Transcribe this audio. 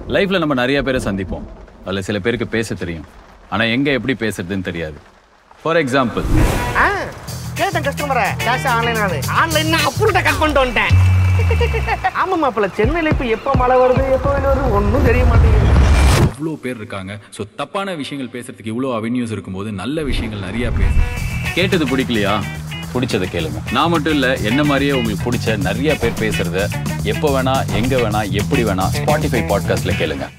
லைஃப்ல நம்ம நிறைய பேரை சந்திப்போம் அதில் சில பேருக்கு பேச தெரியும் ஆனா எங்க எப்படி பேசுறதுன்னு தெரியாது ஃபார் எக்ஸாம்பிள் ஆ கேட்டேன் கஸ்டமரை கேஷ் ஆன்லைன் ஆனு ஆன்லைன் அப்ரூவ்ட கட் பண்ணிட்டு வந்துட்டேன் ஆமா மாப்பிள்ள சென்னையில இப்ப எப்ப மழை வருது எப்போ வெயில் வருது ஒன்றும் தெரிய மாட்டேங்குது அவ்வளோ பேர் இருக்காங்க ஸோ தப்பான விஷயங்கள் பேசுறதுக்கு இவ்வளோ அவென்யூஸ் இருக்கும்போது நல்ல விஷயங்கள் நிறைய பேச கேட்டது பிடிக்கலையா பிடிச்சதை கேளுங்க நான் மட்டும் இல்லை என்ன மாதிரியே உங்களுக்கு பிடிச்ச நிறைய பேர் பேசுறத எப்போ வேணா எங்க வேணா எப்படி வேணா ஸ்பாட்டிஃபை பாட்காஸ்ட்ல கேளுங்க